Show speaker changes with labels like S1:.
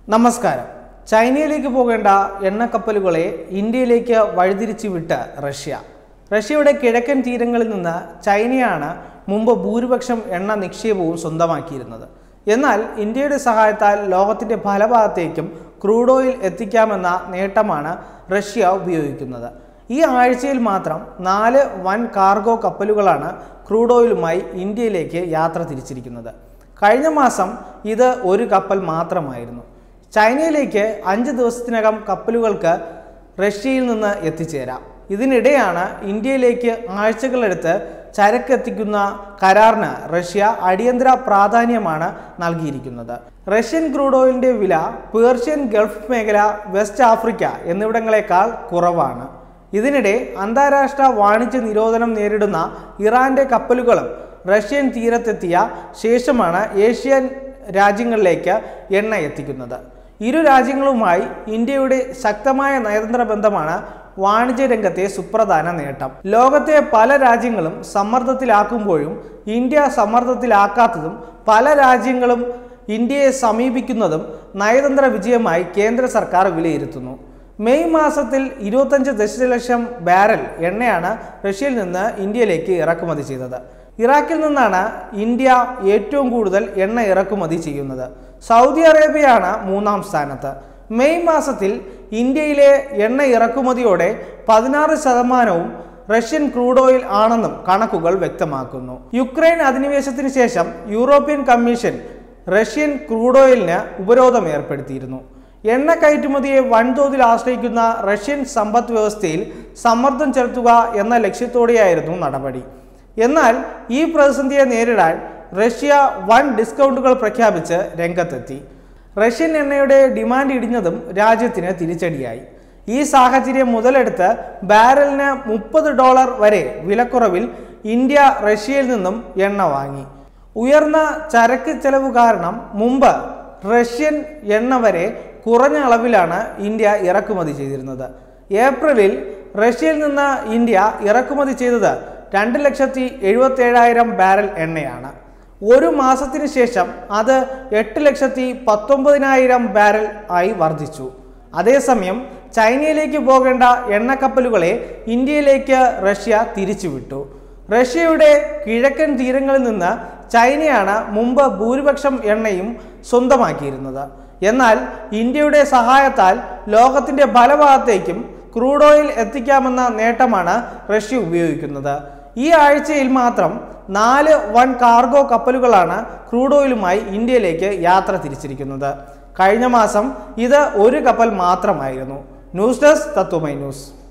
S1: നമസ്കാരം ചൈനയിലേക്ക് പോകേണ്ട എണ്ണക്കപ്പലുകളെ ഇന്ത്യയിലേക്ക് വഴിതിരിച്ചു വിട്ട റഷ്യ റഷ്യയുടെ കിഴക്കൻ തീരങ്ങളിൽ നിന്ന് ചൈനയാണ് മുമ്പ് ഭൂരിപക്ഷം എണ്ണ നിക്ഷേപവും സ്വന്തമാക്കിയിരുന്നത് എന്നാൽ ഇന്ത്യയുടെ സഹായത്താൽ ലോകത്തിൻ്റെ പല ഭാഗത്തേക്കും ക്രൂഡ് ഓയിൽ എത്തിക്കാമെന്ന നേട്ടമാണ് റഷ്യ ഉപയോഗിക്കുന്നത് ഈ ആഴ്ചയിൽ മാത്രം നാല് വൻ കാർഗോ കപ്പലുകളാണ് ക്രൂഡ് ഓയിലുമായി ഇന്ത്യയിലേക്ക് യാത്ര തിരിച്ചിരിക്കുന്നത് കഴിഞ്ഞ മാസം ഇത് ഒരു കപ്പൽ മാത്രമായിരുന്നു ചൈനയിലേക്ക് അഞ്ച് ദിവസത്തിനകം കപ്പലുകൾക്ക് റഷ്യയിൽ നിന്ന് എത്തിച്ചേരാം ഇതിനിടെയാണ് ഇന്ത്യയിലേക്ക് ആഴ്ചകളെടുത്ത് ചരക്കെത്തിക്കുന്ന കരാറിന് റഷ്യ അടിയന്തര പ്രാധാന്യമാണ് നൽകിയിരിക്കുന്നത് റഷ്യൻ ക്രൂഡ് ഓയിലിന്റെ വില പേർഷ്യൻ ഗൾഫ് മേഖല വെസ്റ്റ് ആഫ്രിക്ക എന്നിവിടങ്ങളെക്കാൾ കുറവാണ് ഇതിനിടെ അന്താരാഷ്ട്ര വാണിജ്യ നിരോധനം നേരിടുന്ന ഇറാന്റെ കപ്പലുകളും റഷ്യൻ തീരത്തെത്തിയ ശേഷമാണ് ഏഷ്യൻ രാജ്യങ്ങളിലേക്ക് എണ്ണ എത്തിക്കുന്നത് ഇരു രാജ്യങ്ങളുമായി ഇന്ത്യയുടെ ശക്തമായ നയതന്ത്ര ബന്ധമാണ് വാണിജ്യ രംഗത്തെ സുപ്രധാന നേട്ടം ലോകത്തെ പല രാജ്യങ്ങളും സമ്മർദ്ദത്തിലാക്കുമ്പോഴും ഇന്ത്യ സമ്മർദ്ദത്തിലാക്കാത്തതും പല രാജ്യങ്ങളും ഇന്ത്യയെ സമീപിക്കുന്നതും നയതന്ത്ര വിജയമായി കേന്ദ്ര സർക്കാർ വിലയിരുത്തുന്നു മെയ് മാസത്തിൽ ഇരുപത്തഞ്ച് ദശലക്ഷം ബാരൽ എണ്ണയാണ് റഷ്യയിൽ നിന്ന് ഇന്ത്യയിലേക്ക് ഇറക്കുമതി ചെയ്തത് ഇറാഖിൽ നിന്നാണ് ഇന്ത്യ ഏറ്റവും കൂടുതൽ എണ്ണ ഇറക്കുമതി ചെയ്യുന്നത് സൗദി അറേബ്യയാണ് മൂന്നാം സ്ഥാനത്ത് മെയ് മാസത്തിൽ ഇന്ത്യയിലെ എണ്ണ ഇറക്കുമതിയോടെ പതിനാറ് ശതമാനവും റഷ്യൻ ക്രൂഡ് ഓയിൽ ആണെന്നും കണക്കുകൾ വ്യക്തമാക്കുന്നു യുക്രൈൻ അധിനിവേശത്തിന് ശേഷം യൂറോപ്യൻ കമ്മീഷൻ റഷ്യൻ ക്രൂഡ് ഓയിലിന് ഉപരോധം ഏർപ്പെടുത്തിയിരുന്നു എണ്ണ കയറ്റുമതിയെ വൻതോതിൽ ആശ്രയിക്കുന്ന റഷ്യൻ സമ്പദ് വ്യവസ്ഥയിൽ സമ്മർദ്ദം ചെലുത്തുക എന്ന ലക്ഷ്യത്തോടെയായിരുന്നു നടപടി എന്നാൽ ഈ പ്രതിസന്ധിയെ നേരിടാൻ റഷ്യ വൻ ഡിസ്കൗണ്ടുകൾ പ്രഖ്യാപിച്ച് രംഗത്തെത്തി റഷ്യൻ എണ്ണയുടെ ഡിമാൻഡ് ഇടിഞ്ഞതും രാജ്യത്തിന് തിരിച്ചടിയായി ഈ സാഹചര്യം മുതലെടുത്ത് ബാരലിന് മുപ്പത് ഡോളർ വരെ വിലക്കുറവിൽ ഇന്ത്യ റഷ്യയിൽ നിന്നും എണ്ണ വാങ്ങി ഉയർന്ന ചരക്ക് ചെലവ് കാരണം മുമ്പ് റഷ്യൻ എണ്ണ വരെ കുറഞ്ഞ അളവിലാണ് ഇന്ത്യ ഇറക്കുമതി ചെയ്തിരുന്നത് ഏപ്രിലിൽ റഷ്യയിൽ നിന്ന് ഇന്ത്യ ഇറക്കുമതി ചെയ്തത് രണ്ട് ലക്ഷത്തി എഴുപത്തേഴായിരം ബാരൽ എണ്ണയാണ് ഒരു മാസത്തിന് ശേഷം അത് എട്ട് ലക്ഷത്തി പത്തൊമ്പതിനായിരം ബാരൽ ആയി വർദ്ധിച്ചു അതേസമയം ചൈനയിലേക്ക് പോകേണ്ട എണ്ണക്കപ്പലുകളെ ഇന്ത്യയിലേക്ക് റഷ്യ തിരിച്ചുവിട്ടു റഷ്യയുടെ കിഴക്കൻ തീരങ്ങളിൽ നിന്ന് ചൈനയാണ് മുമ്പ് ഭൂരിപക്ഷം എണ്ണയും സ്വന്തമാക്കിയിരുന്നത് എന്നാൽ ഇന്ത്യയുടെ സഹായത്താൽ ലോകത്തിൻ്റെ പല ഭാഗത്തേക്കും ക്രൂഡ് ഓയിൽ എത്തിക്കാമെന്ന നേട്ടമാണ് റഷ്യ ഉപയോഗിക്കുന്നത് ഈ ആഴ്ചയിൽ മാത്രം നാല് വൻ കാർഗോ കപ്പലുകളാണ് ക്രൂഡ് ഓയിലുമായി ഇന്ത്യയിലേക്ക് യാത്ര തിരിച്ചിരിക്കുന്നത് കഴിഞ്ഞ മാസം ഇത് ഒരു കപ്പൽ മാത്രമായിരുന്നു ന്യൂസ് ഡെസ്ക് തത്വമൈ ന്യൂസ്